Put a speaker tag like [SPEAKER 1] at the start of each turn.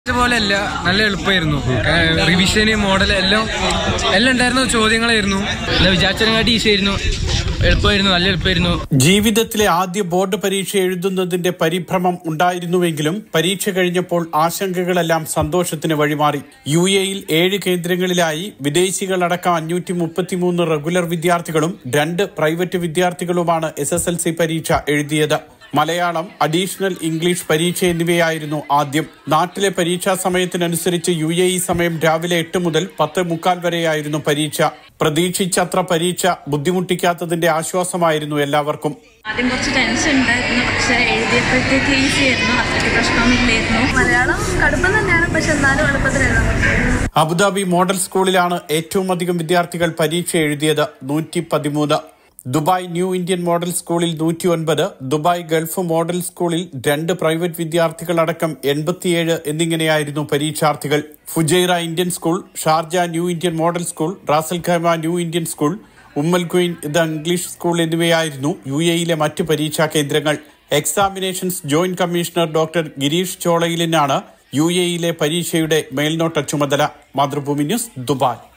[SPEAKER 1] പോലെ അല്ല നല്ല എളുപ്പമായിരുന്നു റിവിഷന് മോഡൽ എല്ലാം എല്ലാം ഉണ്ടായിരുന്ന ചോദ്യങ്ങളായിരുന്നു
[SPEAKER 2] അല്ല വിചാരിച്ചതിനെക്കാട്ടി ഈസി ആയിരുന്നു എളുപ്പമായിരുന്നു നല്ല എളുപ്പമായിരുന്നു
[SPEAKER 3] ജീവിതത്തിലെ ആദ്യ ബോർഡ് പരീക്ഷ എഴുതുന്നതിന്റെ പരിഭ്രമം ഉണ്ടായിരുന്നുവെങ്കിലും പരീക്ഷ കഴിഞ്ഞപ്പോൾ ആശങ്കകളെല്ലാം സന്തോഷത്തിന് വഴിമാറി യു എയിൽ ഏഴ് കേന്ദ്രങ്ങളിലായി വിദേശികളടക്കം അഞ്ഞൂറ്റി മുപ്പത്തിമൂന്ന് റെഗുലർ വിദ്യാർത്ഥികളും രണ്ട് പ്രൈവറ്റ് വിദ്യാർത്ഥികളുമാണ് എസ് എസ് എൽ സി പരീക്ഷ എഴുതിയത് മലയാളം അഡീഷണൽ ഇംഗ്ലീഷ് പരീക്ഷ എന്നിവയായിരുന്നു ആദ്യം നാട്ടിലെ പരീക്ഷാ സമയത്തിനനുസരിച്ച് യു എ ഇ സമയം രാവിലെ എട്ട് മുതൽ പത്ത് മുക്കാൽ വരെയായിരുന്നു പരീക്ഷ പ്രതീക്ഷിച്ചത്ര പരീക്ഷ ബുദ്ധിമുട്ടിക്കാത്തതിന്റെ ആശ്വാസമായിരുന്നു എല്ലാവർക്കും
[SPEAKER 4] ആദ്യം കുറച്ച് ടെൻഷൻ ഉണ്ടായിരുന്നു പക്ഷെ എഴുതിയപ്പോഴത്തേക്ക് ഈസി ആയിരുന്നു അത്രയ്ക്ക് പ്രശ്നമൊന്നുമില്ലായിരുന്നു മലയാളം കടുപ്പം തന്നെയാണ് പക്ഷെ എന്നാലും എളുപ്പത്തിൽ എഴുതാൻ പറ്റും
[SPEAKER 3] അബുദാബി മോഡൽ സ്കൂളിലാണ് ഏറ്റവും അധികം വിദ്യാർത്ഥികൾ പരീക്ഷ എഴുതിയത് നൂറ്റി പതിമൂന്ന് ദുബായ് ന്യൂ ഇന്ത്യൻ മോഡൽ സ്കൂളിൽ നൂറ്റി ഒൻപത് ദുബായ് ഗൾഫ് മോഡൽ സ്കൂളിൽ രണ്ട് പ്രൈവറ്റ് വിദ്യാർത്ഥികളടക്കം എൺപത്തിയേഴ് എന്നിങ്ങനെയായിരുന്നു പരീക്ഷാർത്ഥികൾ Fujairah Indian school Sharjah new Indian model school Ras al Khaimah new Indian school Umm al Quwain the English school എന്നിവയായിരുന്നു യു എയിലെ മറ്റ് പരീക്ഷാ കേന്ദ്രങ്ങൾ examinations joint commissioner doctor Girish ചോളയിലിനാണ് യു എയിലെ പരീക്ഷയുടെ മേൽനോട്ട ചുമതല മാതൃഭൂമി ന്യൂസ് ദുബായ്